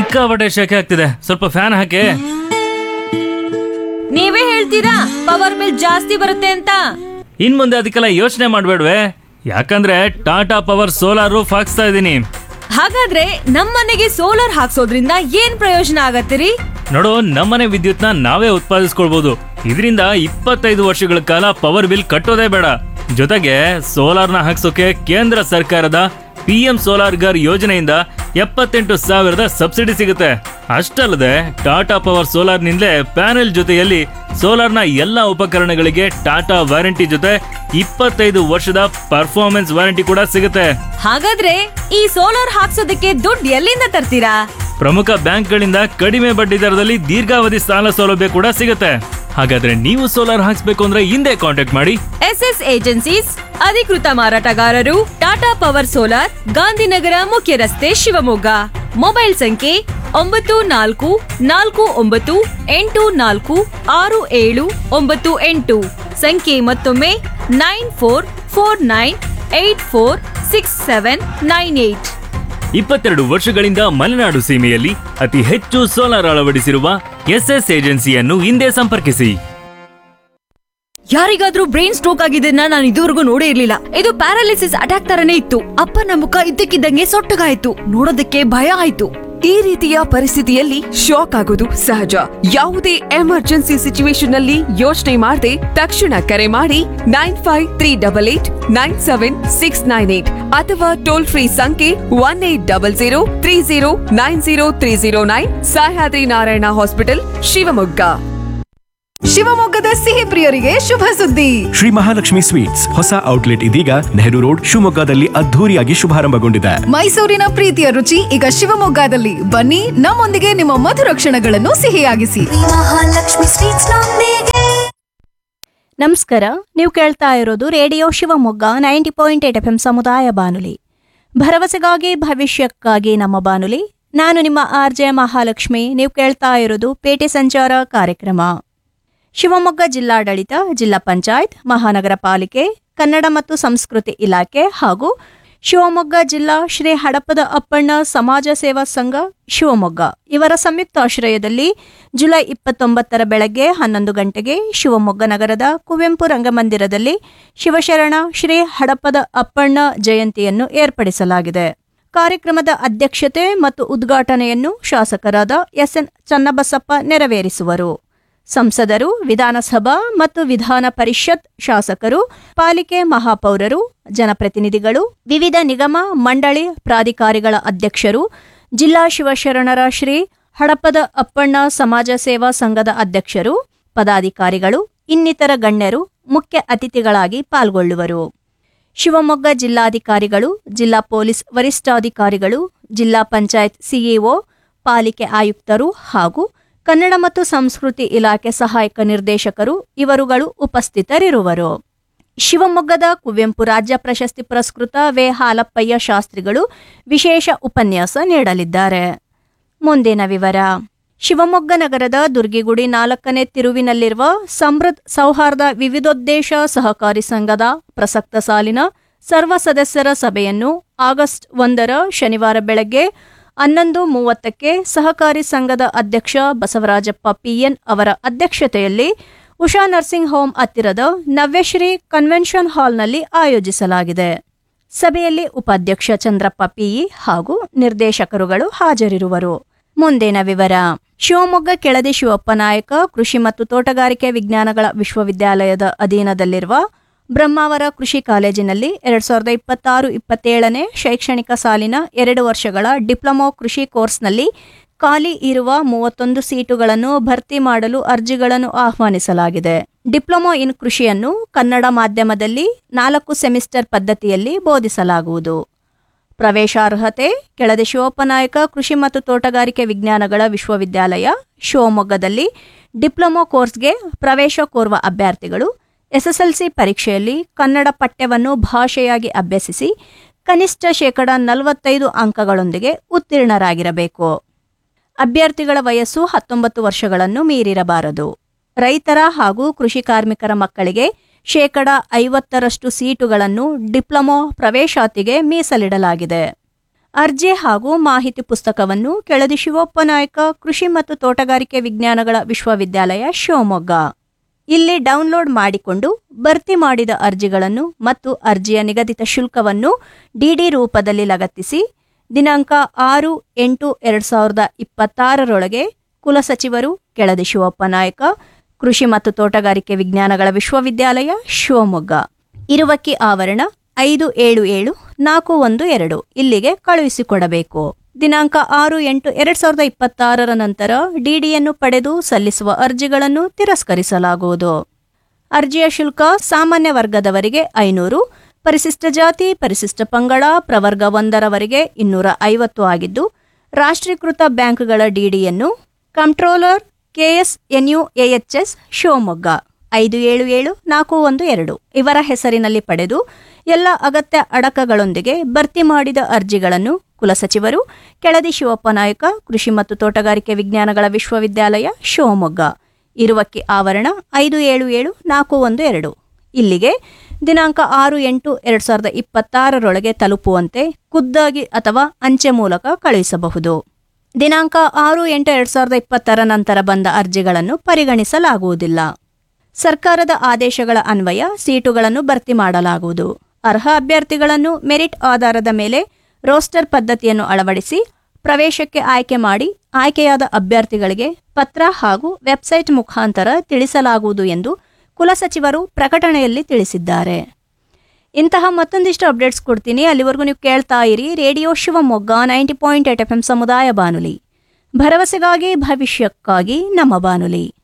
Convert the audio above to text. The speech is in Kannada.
ಸಿಕ್ಕಾಪಟ್ಟೆ ಶೆಕೆ ಆಗ್ತಿದೆ ಸ್ವಲ್ಪ ಫ್ಯಾನ್ ಹಾಕಿ ನೀವೇ ಹೇಳ್ತೀರಾ ಪವರ್ ಬಿಲ್ ಜಾಸ್ತಿ ಬರುತ್ತೆ ಅಂತ ಇನ್ ಮುಂದೆ ಅದಕ್ಕೆಲ್ಲ ಯೋಚನೆ ಮಾಡ್ಬೇಡ್ವೆ ಯಾಕಂದ್ರೆ ಟಾಟಾ ಪವರ್ ಸೋಲಾರ್ ರೂಫ್ ಹಾಕ್ಸ್ತಾ ಇದ್ದೀನಿ ಹಾಗಾದ್ರೆ ನಮ್ಮನೆಗೆ ಸೋಲಾರ್ ಹಾಕ್ಸೋದ್ರಿಂದ ಏನ್ ಪ್ರಯೋಜನ ಆಗತ್ತಿರಿ ನೋಡು ನಮ್ಮನೆ ವಿದ್ಯುತ್ನ ನಾವೇ ಉತ್ಪಾದಿಸ್ಕೊಳ್ಬಹುದು ಇದರಿಂದ ಇಪ್ಪತ್ತೈದು ವರ್ಷಗಳ ಕಾಲ ಪವರ್ ಬಿಲ್ ಕಟ್ಟೋದೇ ಬೇಡ ಜೊತೆಗೆ ಸೋಲಾರ್ನ ಹಾಕ್ಸೋಕೆ ಕೇಂದ್ರ ಸರ್ಕಾರದ ಪಿ ಎಂ ಸೋಲಾರ್ ಗರ್ ಯೋಜನೆಯಿಂದ ಎಪ್ಪತ್ತೆಂಟು ಸಾವಿರದ ಸಬ್ಸಿಡಿ ಸಿಗುತ್ತೆ ಅಷ್ಟಲ್ಲದೆ ಟಾಟಾ ಪವರ್ ಸೋಲಾರ್ನಿಂದಲೇ ಪ್ಯಾನೆಲ್ ಜೊತೆಯಲ್ಲಿ ಸೋಲಾರ್ನ ಎಲ್ಲ ಉಪಕರಣಗಳಿಗೆ ಟಾಟಾ ವಾರಂಟಿ ಜೊತೆ ಇಪ್ಪತ್ತೈದು ವರ್ಷದ ಪರ್ಫಾರ್ಮೆನ್ಸ್ ವಾರಂಟಿ ಕೂಡ ಸಿಗುತ್ತೆ ಹಾಗಾದ್ರೆ ಈ ಸೋಲಾರ್ ಹಾಕ್ಸೋದಕ್ಕೆ ದುಡ್ಡು ಎಲ್ಲಿಂದ ತರ್ತೀರಾ ಪ್ರಮುಖ ಬ್ಯಾಂಕ್ಗಳಿಂದ ಕಡಿಮೆ ಬಡ್ಡಿ ದರದಲ್ಲಿ ದೀರ್ಘಾವಧಿ ಸಾಲ ಸೌಲಭ್ಯ ಕೂಡ ಸಿಗುತ್ತೆ ಹಾಗಾದ್ರೆ ನೀವು ಸೋಲಾರ್ ಹಾಕ್ಸ್ಬೇಕು ಅಂದ್ರೆ ಹಿಂದೆ ಕಾಂಟ್ಯಾಕ್ಟ್ ಮಾಡಿ ಎಸ್ ಎಸ್ ಏಜೆನ್ಸೀಸ್ ಅಧಿಕೃತ ಮಾರಾಟಗಾರರು ಟಾಟಾ ಪವರ್ ಸೋಲಾರ್ ಗಾಂಧಿನಗರ ಮುಖ್ಯ ರಸ್ತೆ ಶಿವಮೊಗ್ಗ ಮೊಬೈಲ್ ಸಂಖ್ಯೆ ಒಂಬತ್ತು ನಾಲ್ಕು ನಾಲ್ಕು ಒಂಬತ್ತು ಎಂಟು ನಾಲ್ಕು ಆರು ಏಳು ಒಂಬತ್ತು ಎಂಟು ಸಂಖ್ಯೆ ಮತ್ತೊಮ್ಮೆ nine four four nine eight four six seven nine eight ಇಪ್ಪತ್ತೆರಡು ವರ್ಷಗಳಿಂದ ಮಲೆನಾಡು ಸೀಮೆಯಲ್ಲಿ ಅತಿ ಹೆಚ್ಚು ಸೋಲಾರ್ ಅಳವಡಿಸಿರುವ ಎಸ್ಎಸ್ ಏಜೆನ್ಸಿಯನ್ನು ಹಿಂದೆ ಸಂಪರ್ಕಿಸಿ ಯಾರಿಗಾದ್ರೂ ಬ್ರೈನ್ ಸ್ಟ್ರೋಕ್ ಆಗಿದ್ದನ್ನ ನಾನು ಇದುವರೆಗೂ ನೋಡೇ ಇರ್ಲಿಲ್ಲ ಇದು ಪ್ಯಾರಾಲಿಸಿಸ್ ಅಟ್ಯಾಕ್ ತರನೇ ಇತ್ತು ಅಪ್ಪನ ಮುಖ ಇದ್ದಕ್ಕಿದ್ದಂಗೆ ಸೊಟ್ಟಗಾಯ್ತು ನೋಡೋದಕ್ಕೆ ಭಯ ಆಯ್ತು ಈ ರೀತಿಯ ಪರಿಸ್ಥಿತಿಯಲ್ಲಿ ಶಾಕ್ ಆಗೋದು ಸಹಜ ಯಾವುದೇ ಎಮರ್ಜೆನ್ಸಿ ಸಿಚುವೇಶನ್ ನಲ್ಲಿ ಯೋಚನೆ ಮಾಡದೆ ತಕ್ಷಣ ಕರೆ ಮಾಡಿ nine five three double eight nine seven six nine eight ಅಥವಾ ಟೋಲ್ ಫ್ರೀ ಸಂಖ್ಯೆ one eight double zero three zero nine zero three zero nine Sahyadri Narayana hospital Shivamogga ಶಿವಮೊಗ್ಗದ ಸಿಹಿ ಪ್ರಿಯರಿಗೆ ಶುಭ ಸುದ್ದಿ ಶ್ರೀ ಮಹಾಲಕ್ಷ್ಮಿ ಸ್ವೀಟ್ಸ್ ಹೊಸ ಔಟ್ಲೆಟ್ ಇದೀಗ ನೆಹರು ರೋಡ್ ಶಿವಮೊಗ್ಗದಲ್ಲಿ ಅದ್ಧೂರಿಯಾಗಿ ಶುಭಾರಂಭಗೊಂಡಿದೆ ಮೈಸೂರಿನ ಪ್ರೀತಿಯ ರುಚಿ ಈಗ ಶಿವಮೊಗ್ಗದಲ್ಲಿ ಬನ್ನಿ ನಮ್ಮೊಂದಿಗೆ ನಿಮ್ಮ ಮಧುರ ಕ್ಷಣಗಳನ್ನು ಸಿಹಿಯಾಗಿಸಿ ಮಹಾಲಕ್ಷ್ಮಿ ಸ್ವೀಟ್ಸ್ ನೊಂದಿಗೆ ನಮಸ್ಕಾರ ನೀವು ಕೇಳ್ತಾ ಇರೋದು radio Shivamogga ninety point eight F M ಸಮುದಾಯ ಬಾನುಲಿ ಭರವಸೆಗಾಗಿ ಭವಿಷ್ಯಕ್ಕಾಗಿ ನಮ್ಮ ಬಾನುಲಿ ನಾನು ನಿಮ್ಮ ಆರ್ ಜೆ ಮಹಾಲಕ್ಷ್ಮಿ ನೀವು ಕೇಳ್ತಾ ಇರೋದು ಪೇಟೆ ಸಂಚಾರ ಕಾರ್ಯಕ್ರಮ ಶಿವಮೊಗ್ಗ ಜಿಲ್ಲಾಡಳಿತ ಜಿಲ್ಲಾ ಪಂಚಾಯತ್ ಮಹಾನಗರ ಪಾಲಿಕೆ ಕನ್ನಡ ಮತ್ತು ಸಂಸ್ಕೃತಿ ಇಲಾಖೆ ಹಾಗೂ ಶಿವಮೊಗ್ಗ ಜಿಲ್ಲಾ ಶ್ರೀ ಹಡಪದ ಅಪ್ಪಣ್ಣ ಸಮಾಜ ಸೇವಾ ಸಂಘ ಶಿವಮೊಗ್ಗ ಇವರ ಸಂಯುಕ್ತಾಶ್ರಯದಲ್ಲಿ ಜುಲೈ ಇಪ್ಪತ್ತೊಂಬತ್ತರ ಬೆಳಗ್ಗೆ ಹನ್ನೊಂದು ಗಂಟೆಗೆ ಶಿವಮೊಗ್ಗ ನಗರದ ಕುವೆಂಪು ರಂಗಮಂದಿರದಲ್ಲಿ ಶಿವಶರಣ ಶ್ರೀ ಹಡಪದ ಅಪ್ಪಣ್ಣ ಜಯಂತಿಯನ್ನು ಏರ್ಪಡಿಸಲಾಗಿದೆ ಕಾರ್ಯಕ್ರಮದ ಅಧ್ಯಕ್ಷತೆ ಮತ್ತು ಉದ್ಘಾಟನೆಯನ್ನು ಶಾಸಕರಾದ ಎಸ್ಎನ್ ಚನ್ನಬಸಪ್ಪ ನೆರವೇರಿಸುವರು ಸಂಸದರು ವಿಧಾನಸಭಾ ಮತ್ತು ವಿಧಾನ ಪರಿಷತ್ ಶಾಸಕರು ಪಾಲಿಕೆ ಮಹಾಪೌರರು ಜನಪ್ರತಿನಿಧಿಗಳು ವಿವಿಧ ನಿಗಮ ಮಂಡಳಿ ಪ್ರಾಧಿಕಾರಿಗಳ ಅಧ್ಯಕ್ಷರು ಜಿಲ್ಲಾ ಶಿವಶರಣರ ಶ್ರೀ ಹಡಪದ ಅಪ್ಪಣ್ಣ ಸಮಾಜ ಸೇವಾ ಸಂಘದ ಅಧ್ಯಕ್ಷರು ಪದಾಧಿಕಾರಿಗಳು ಇನ್ನಿತರ ಗಣ್ಯರು ಮುಖ್ಯ ಅತಿಥಿಗಳಾಗಿ ಪಾಲ್ಗೊಳ್ಳುವರು ಶಿವಮೊಗ್ಗ ಜಿಲ್ಲಾಧಿಕಾರಿಗಳು ಜಿಲ್ಲಾ ಪೊಲೀಸ್ ವರಿಷ್ಠಾಧಿಕಾರಿಗಳು ಜಿಲ್ಲಾ ಪಂಚಾಯತ್ ಸಿಇಒ ಪಾಲಿಕೆ ಆಯುಕ್ತರು ಹಾಗೂ ಕನ್ನಡ ಮತ್ತು ಸಂಸ್ಕೃತಿ ಇಲಾಖೆ ಸಹಾಯಕ ನಿರ್ದೇಶಕರು ಇವರುಗಳು ಉಪಸ್ಥಿತರಿರುವರು ಶಿವಮೊಗ್ಗದ ಕುವೆಂಪು ರಾಜ್ಯ ಪ್ರಶಸ್ತಿ ಪುರಸ್ಕೃತ ವೆ ಹಾಲಪ್ಪಯ್ಯ ಶಾಸ್ತ್ರಿಗಳು ವಿಶೇಷ ಉಪನ್ಯಾಸ ನೀಡಲಿದ್ದಾರೆ ಮುಂದಿನ ವಿವರ ಶಿವಮೊಗ್ಗ ನಗರದ ದುರ್ಗಿಗುಡಿ ನಾಲ್ಕನೇ ತಿರುವಿನಲ್ಲಿರುವ ಸಮೃದ್ಧ ಸೌಹಾರ್ದ ವಿವಿಧೋದ್ದೇಶ ಸಹಕಾರಿ ಸಂಘದ ಪ್ರಸಕ್ತ ಸಾಲಿನ ಸರ್ವ ಸದಸ್ಯರ ಸಭೆಯನ್ನು ಆಗಸ್ಟ್ ಒಂದರ ಶನಿವಾರ ಬೆಳಗ್ಗೆ ಹನ್ನೊಂದು ಮೂವತ್ತಕ್ಕೆ ಸಹಕಾರಿ ಸಂಘದ ಅಧ್ಯಕ್ಷ ಬಸವರಾಜಪ್ಪ ಪಿಎನ್ ಅವರ ಅಧ್ಯಕ್ಷತೆಯಲ್ಲಿ ಉಷಾ ನರ್ಸಿಂಗ್ ಹೋಮ್ ಹತ್ತಿರದ ನವ್ಯಶ್ರೀ ಕನ್ವೆನ್ಷನ್ ಹಾಲ್ನಲ್ಲಿ ಆಯೋಜಿಸಲಾಗಿದೆ ಸಭೆಯಲ್ಲಿ ಉಪಾಧ್ಯಕ್ಷ ಚಂದ್ರಪ್ಪ ಪಿಇ ಹಾಗೂ ನಿರ್ದೇಶಕರುಗಳು ಹಾಜರಿರುವರು ಮುಂದಿನ ವಿವರ ಶಿವಮೊಗ್ಗ ಕೆಳದಿ ಶಿವಪ್ಪ ನಾಯಕ ಕೃಷಿ ಮತ್ತು ತೋಟಗಾರಿಕೆ ವಿಜ್ಞಾನಗಳ ವಿಶ್ವವಿದ್ಯಾಲಯದ ಅಧೀನದಲ್ಲಿರುವ ಬ್ರಹ್ಮಾವರ ಕೃಷಿ ಕಾಲೇಜಿನಲ್ಲಿ ಎರಡ್ ಸಾವಿರದ ಇಪ್ಪತ್ತಾರು ಇಪ್ಪತ್ತೇಳನೇ ಶೈಕ್ಷಣಿಕ ಸಾಲಿನ ಎರಡು ವರ್ಷಗಳ ಡಿಪ್ಲೊಮೊ ಕೃಷಿ ಕೋರ್ಸ್ನಲ್ಲಿ ಖಾಲಿ ಇರುವ ಮೂವತ್ತೊಂದು ಸೀಟುಗಳನ್ನು ಭರ್ತಿ ಮಾಡಲು ಅರ್ಜಿಗಳನ್ನು ಆಹ್ವಾನಿಸಲಾಗಿದೆ ಡಿಪ್ಲೊಮೊ ಇನ್ ಕೃಷಿಯನ್ನು ಕನ್ನಡ ಮಾಧ್ಯಮದಲ್ಲಿ ನಾಲ್ಕು ಸೆಮಿಸ್ಟರ್ ಪದ್ಧತಿಯಲ್ಲಿ ಬೋಧಿಸಲಾಗುವುದು ಪ್ರವೇಶಾರ್ಹತೆ ಕೆಳದಿ ಶಿವಪ್ಪನಾಯಕ ಕೃಷಿ ಮತ್ತು ತೋಟಗಾರಿಕೆ ವಿಜ್ಞಾನಗಳ ವಿಶ್ವವಿದ್ಯಾಲಯ ಶಿವಮೊಗ್ಗದಲ್ಲಿ ಡಿಪ್ಲೊಮೊ ಕೋರ್ಸ್ಗೆ ಪ್ರವೇಶ ಕೋರುವ ಅಭ್ಯರ್ಥಿಗಳು ಎಸ್ಎಸ್ಎಲ್ಸಿ ಪರೀಕ್ಷೆಯಲ್ಲಿ ಕನ್ನಡ ಪಠ್ಯವನ್ನು ಭಾಷೆಯಾಗಿ ಅಭ್ಯಸಿಸಿ ಕನಿಷ್ಠ ಶೇಕಡ ನಲವತ್ತೈದು ಅಂಕಗಳೊಂದಿಗೆ ಉತ್ತೀರ್ಣರಾಗಿರಬೇಕು ಅಭ್ಯರ್ಥಿಗಳ ವಯಸ್ಸು ಹತ್ತೊಂಬತ್ತು ವರ್ಷಗಳನ್ನು ಮೀರಿರಬಾರದು ರೈತರ ಹಾಗೂ ಕೃಷಿ ಕಾರ್ಮಿಕರ ಮಕ್ಕಳಿಗೆ ಶೇಕಡ ಐವತ್ತರಷ್ಟು ಸೀಟುಗಳನ್ನು ಡಿಪ್ಲೊಮೊ ಪ್ರವೇಶಾತಿಗೆ ಮೀಸಲಿಡಲಾಗಿದೆ ಅರ್ಜಿ ಹಾಗೂ ಮಾಹಿತಿ ಪುಸ್ತಕವನ್ನು ಕೆಳದಿ ಶಿವಪ್ಪ ನಾಯಕ ಕೃಷಿ ಮತ್ತು ತೋಟಗಾರಿಕೆ ವಿಜ್ಞಾನಗಳ ವಿಶ್ವವಿದ್ಯಾಲಯ ಶಿವಮೊಗ್ಗ ಇಲ್ಲಿ ಡೌನ್ಲೋಡ್ ಮಾಡಿಕೊಂಡು ಭರ್ತಿ ಮಾಡಿದ ಅರ್ಜಿಗಳನ್ನು ಮತ್ತು ಅರ್ಜಿಯ ನಿಗದಿತ ಶುಲ್ಕವನ್ನು ಡಿಡಿ ರೂಪದಲ್ಲಿ ಲಗತ್ತಿಸಿ ದಿನಾಂಕ ಆರು ಎಂಟು ಎರಡು ಸಾವಿರದ ಇಪ್ಪತ್ತಾರರೊಳಗೆ ಕುಲಸಚಿವರು ಕೆಳದಿ ಶಿವಪ್ಪ ನಾಯಕ ಕೃಷಿ ಮತ್ತು ತೋಟಗಾರಿಕೆ ವಿಜ್ಞಾನಗಳ ವಿಶ್ವವಿದ್ಯಾಲಯ ಶಿವಮೊಗ್ಗ ಇರುವಕ್ಕಿ ಆವರಣ ಐದು ಏಳು ಏಳು ನಾಲ್ಕು ಒಂದು ಎರಡು ಇಲ್ಲಿಗೆ ಕಳುಹಿಸಿಕೊಡಬೇಕು ದಿನಾಂಕ ಆರು ಎಂಟು ಎರಡ್ ಸಾವಿರದ ಇಪ್ಪತ್ತಾರರ ನಂತರ ಡಿಡಿಯನ್ನು ಪಡೆದು ಸಲ್ಲಿಸುವ ಅರ್ಜಿಗಳನ್ನು ತಿರಸ್ಕರಿಸಲಾಗುವುದು ಅರ್ಜಿಯ ಶುಲ್ಕ ಸಾಮಾನ್ಯ ವರ್ಗದವರಿಗೆ ಐನೂರು ಪರಿಶಿಷ್ಟ ಜಾತಿ ಪರಿಶಿಷ್ಟ ಪಂಗಡ ಪ್ರವರ್ಗ ಒಂದರವರೆಗೆ ಇನ್ನೂರ ಐವತ್ತು ಆಗಿದ್ದು ರಾಷ್ಟ್ರೀಕೃತ ಬ್ಯಾಂಕ್ಗಳ ಡಿಡಿಯನ್ನು ಕಂಟ್ರೋಲರ್ ಕೆಎಸ್ಎನ್ಯುಎಎಚ್ಎಸ್ ಶಿವಮೊಗ್ಗ ಐದು ಏಳು ಏಳು ನಾಲ್ಕು ಒಂದು ಎರಡು ಇವರ ಹೆಸರಿನಲ್ಲಿ ಪಡೆದು ಎಲ್ಲ ಅಗತ್ಯ ಅಡಕಗಳೊಂದಿಗೆ ಭರ್ತಿ ಮಾಡಿದ ಅರ್ಜಿಗಳನ್ನು ಕುಲಸಚಿವರು ಕೆಳದಿ ಶಿವಪ್ಪ ನಾಯಕ ಕೃಷಿ ಮತ್ತು ತೋಟಗಾರಿಕೆ ವಿಜ್ಞಾನಗಳ ವಿಶ್ವವಿದ್ಯಾಲಯ ಶಿವಮೊಗ್ಗ ಇರುವಕ್ಕಿ ಆವರಣ ಐದು ಏಳು ಏಳು ನಾಲ್ಕು ಒಂದು ಎರಡು ಇಲ್ಲಿಗೆ ದಿನಾಂಕ ಆರು ಎಂಟು ಎರಡು ಸಾವಿರದ ಇಪ್ಪತ್ತಾರರೊಳಗೆ ತಲುಪುವಂತೆ ಖುದ್ದಾಗಿ ಅಥವಾ ಅಂಚೆ ಮೂಲಕ ಕಳುಹಿಸಬಹುದು ದಿನಾಂಕ ಆರು ಎಂಟು ಎರಡು ಸಾವಿರದ ಇಪ್ಪತ್ತರ ನಂತರ ಬಂದ ಅರ್ಜಿಗಳನ್ನು ಪರಿಗಣಿಸಲಾಗುವುದಿಲ್ಲ ಸರ್ಕಾರದ ಆದೇಶಗಳ ಅನ್ವಯ ಸೀಟುಗಳನ್ನು ಭರ್ತಿ ಮಾಡಲಾಗುವುದು ಅರ್ಹ ಅಭ್ಯರ್ಥಿಗಳನ್ನು ಮೆರಿಟ್ ಆಧಾರದ ಮೇಲೆ ರೋಸ್ಟರ್ ಪದ್ಧತಿಯನ್ನು ಅಳವಡಿಸಿ ಪ್ರವೇಶಕ್ಕೆ ಆಯ್ಕೆ ಮಾಡಿ ಆಯ್ಕೆಯಾದ ಅಭ್ಯರ್ಥಿಗಳಿಗೆ ಪತ್ರ ಹಾಗೂ ವೆಬ್ಸೈಟ್ ಮುಖಾಂತರ ತಿಳಿಸಲಾಗುವುದು ಎಂದು ಕುಲಸಚಿವರು ಪ್ರಕಟಣೆಯಲ್ಲಿ ತಿಳಿಸಿದ್ದಾರೆ ಇಂತಹ ಮತ್ತೊಂದಿಷ್ಟು ಅಪ್ಡೇಟ್ಸ್ ಕೊಡ್ತೀನಿ ಅಲ್ಲಿವರೆಗೂ ನೀವು ಕೇಳ್ತಾ ಇರಿ radio Shivamogga ninety point eight F M ಸಮುದಾಯ ಬಾನುಲಿ ಭರವಸೆಗಾಗಿ ಭವಿಷ್ಯಕ್ಕಾಗಿ ನಮ್ಮ ಬಾನುಲಿ